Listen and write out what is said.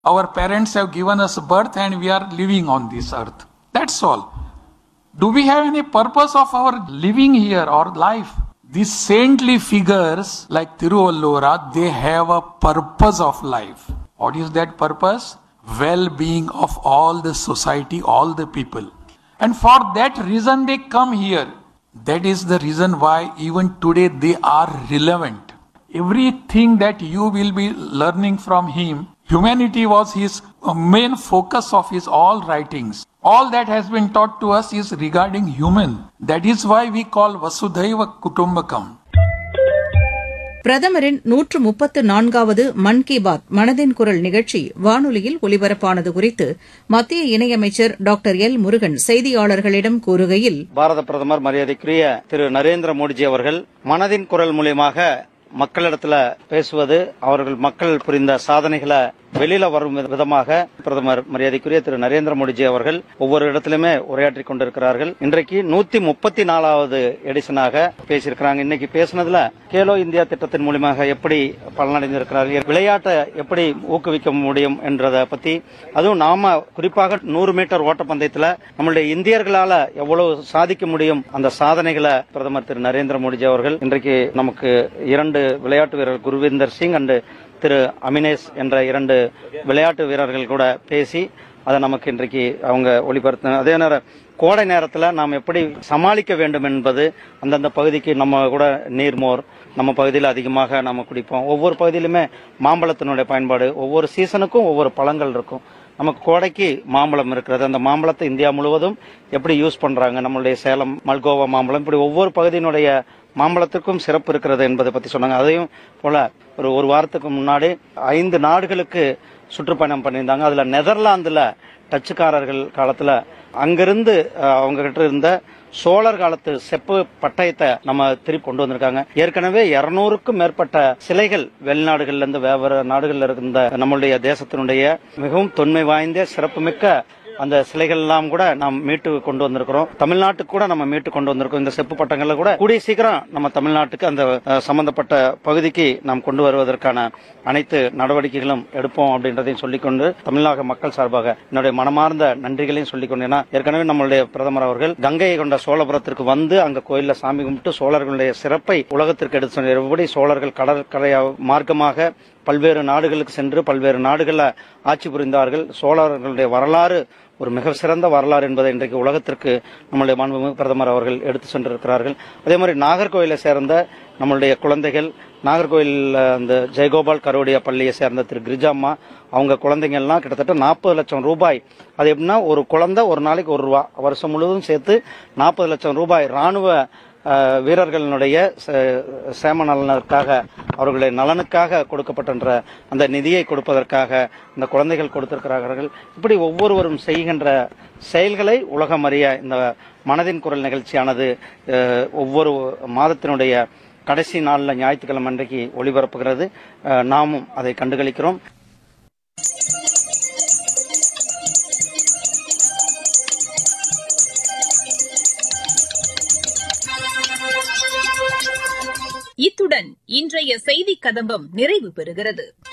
Our parents have given us birth and we are living on this earth. That's all. Do we have any purpose of our living here or life? These saintly figures like Tiruvallura, they have a purpose of life. What is that purpose? Well-being of all the society, all the people. And for that reason they come here. That is the reason why even today they are relevant. Everything that you will be learning from him, humanity was his uh, main focus of his all writings. All that has been taught to us is regarding human. That is why we call Vasudhaiva Kutumbakam. பிரதமரின் நூற்று முப்பத்து நான்காவது மன் கி பாத் மனதின் குரல் நிகழ்ச்சி வானொலியில் ஒலிபரப்பானது குறித்து மத்திய இணையமைச்சர் டாக்டர் எல் முருகன் செய்தியாளர்களிடம் கூறுகையில் பாரத பிரதமர் மரியாதைக்குரிய திரு நரேந்திர மோடிஜி அவர்கள் மனதின் குரல் மூலியமாக மக்களிடத்துல பேசுவது அவர்கள் மக்கள் புரிந்த சாதனைகளை வெளியில வரும் விதமாக பிரதமர் மரியாதைக்குரிய திரு நரேந்திர மோடிஜி அவர்கள் ஒவ்வொரு இடத்திலுமே உரையாற்றி கொண்டிருக்கிறார்கள் இன்றைக்கு நூத்தி முப்பத்தி நாலாவது எடிஷனாக பேசியிருக்கிறாங்க இன்னைக்கு பேசினதுல கேலோ இந்தியா திட்டத்தின் மூலியமாக எப்படி பலனடைந்திருக்கிறார்கள் விளையாட்டை எப்படி ஊக்குவிக்க முடியும் என்றதை பத்தி அதுவும் நாம குறிப்பாக நூறு மீட்டர் ஓட்டப்பந்தயத்துல நம்மளுடைய இந்தியர்களால எவ்வளவு சாதிக்க முடியும் அந்த சாதனைகளை பிரதமர் திரு நரேந்திர மோடிஜி அவர்கள் இன்றைக்கு நமக்கு இரண்டு விளையாட்டு வீரர் குருவிந்தர் சிங் அண்டு திரு அமினேஷ் என்ற இரண்டு விளையாட்டு வீரர்கள் கூட பேசி அதை நமக்கு இன்றைக்கு அவங்க ஒளிபரத்து அதே நேரம் கோடை நேரத்தில் நாம் எப்படி சமாளிக்க வேண்டும் என்பது அந்தந்த பகுதிக்கு நம்ம கூட நீர்மோர் நம்ம பகுதியில் அதிகமாக நம்ம குடிப்போம் ஒவ்வொரு பகுதியிலுமே மாம்பழத்தினுடைய பயன்பாடு ஒவ்வொரு சீசனுக்கும் ஒவ்வொரு பழங்கள் இருக்கும் நமக்கு கோடைக்கு மாம்பழம் இருக்கிறது அந்த மாம்பழத்தை இந்தியா முழுவதும் எப்படி யூஸ் பண்றாங்க நம்மளுடைய சேலம் மல்கோவா மாம்பழம் இப்படி ஒவ்வொரு பகுதியினுடைய மாம்பழத்துக்கும் சிறப்பு இருக்கிறது என்பதை பத்தி சொன்னாங்க அதையும் போல ஒரு ஒரு வாரத்துக்கு முன்னாடி ஐந்து நாடுகளுக்கு சுற்றுப்பயணம் பண்ணியிருந்தாங்க அதுல நெதர்லாந்துல டச்சுக்காரர்கள் காலத்துல அங்கிருந்து அஹ், அவங்க கிட்ட இருந்த சோழர் காலத்து செப்பு பட்டயத்தை நம்ம திருப்பி கொண்டு வந்திருக்காங்க ஏற்கனவே இருநூறுக்கும் மேற்பட்ட சிலைகள் வெளிநாடுகள்ல இருந்து வெவ்வேறு நாடுகள்ல இருந்த நம்மளுடைய தேசத்தினுடைய மிகவும் தொன்மை வாய்ந்த சிறப்புமிக்க அந்த சிலைகள் எல்லாம் கூட நாம் மீட்டு கொண்டு வந்திருக்கிறோம் தமிழ்நாட்டுக்கு கூட நம்ம மீட்டு கொண்டு வந்திருக்கோம் இந்த செப்பு பட்டங்கள்ல கூட கூடிய சீக்கிரம் நம்ம தமிழ்நாட்டுக்கு அந்த அஹ், சம்பந்தப்பட்ட பகுதிக்கு நாம் கொண்டு வருவதற்கான அனைத்து நடவடிக்கைகளும் எடுப்போம் அப்படின்றதையும் சொல்லிக்கொண்டு தமிழக மக்கள் சார்பாக என்னுடைய மனமார்ந்த நன்றிகளையும் சொல்லிக்கொண்டு ஏன்னா ஏற்கனவே நம்மளுடைய பிரதமர் அவர்கள் கங்கையை கொண்ட சோழபுரத்திற்கு வந்து அங்க கோயில்ல சாமி கும்பிட்டு சோழர்களுடைய சிறப்பை உலகத்திற்கு எடுத்து சொன்னார் எப்படி சோழர்கள் கடற்கரை மார்க்கமாக பல்வேறு நாடுகளுக்கு சென்று பல்வேறு நாடுகளில் ஆட்சி புரிந்தார்கள் சோழர்களுடைய வரலாறு ஒரு மிக சிறந்த வரலாறு என்பதை இன்றைக்கு உலகத்திற்கு நம்முடைய மாண்புமிகு பிரதமர் அவர்கள் எடுத்து சென்றிருக்கிறார்கள் அதே மாதிரி நாகர்கோயிலை சேர்ந்த நம்மளுடைய குழந்தைகள் நாகர்கோயில் அந்த ஜெயகோபால் கரோடியா பள்ளியை சேர்ந்த திரு கிரிஜாம்மா அவங்க குழந்தைங்க எல்லாம் கிட்டத்தட்ட நாற்பது லட்சம் ரூபாய் அது எப்படின்னா ஒரு குழந்தை ஒரு நாளைக்கு ஒரு ரூபா வருஷம் முழுவதும் சேர்த்து நாற்பது லட்சம் ரூபாய் ராணுவ அஹ், வீரர்களினுடைய ச- சேம நலனுக்காக அவர்களுடைய நலனுக்காக கொடுக்கப்பட்ட அந்த நிதியை கொடுப்பதற்காக இந்த குழந்தைகள் கொடுத்திருக்கிறார்கள் இப்படி ஒவ்வொருவரும் செய்கின்ற செயல்களை உலகம் அறிய இந்த மனதின் குரல் நிகழ்ச்சியானது அஹ், ஒவ்வொரு மாதத்தினுடைய கடைசி நாளில் ஞாயிற்றுக்கிழமை அன்றைக்கு ஒளிபரப்புகிறது அஹ், நாமும் அதை கண்டுகளிக்கிறோம் இத்துடன் இன்றைய செய்திக் கதம்பம் நிறைவு பெறுகிறது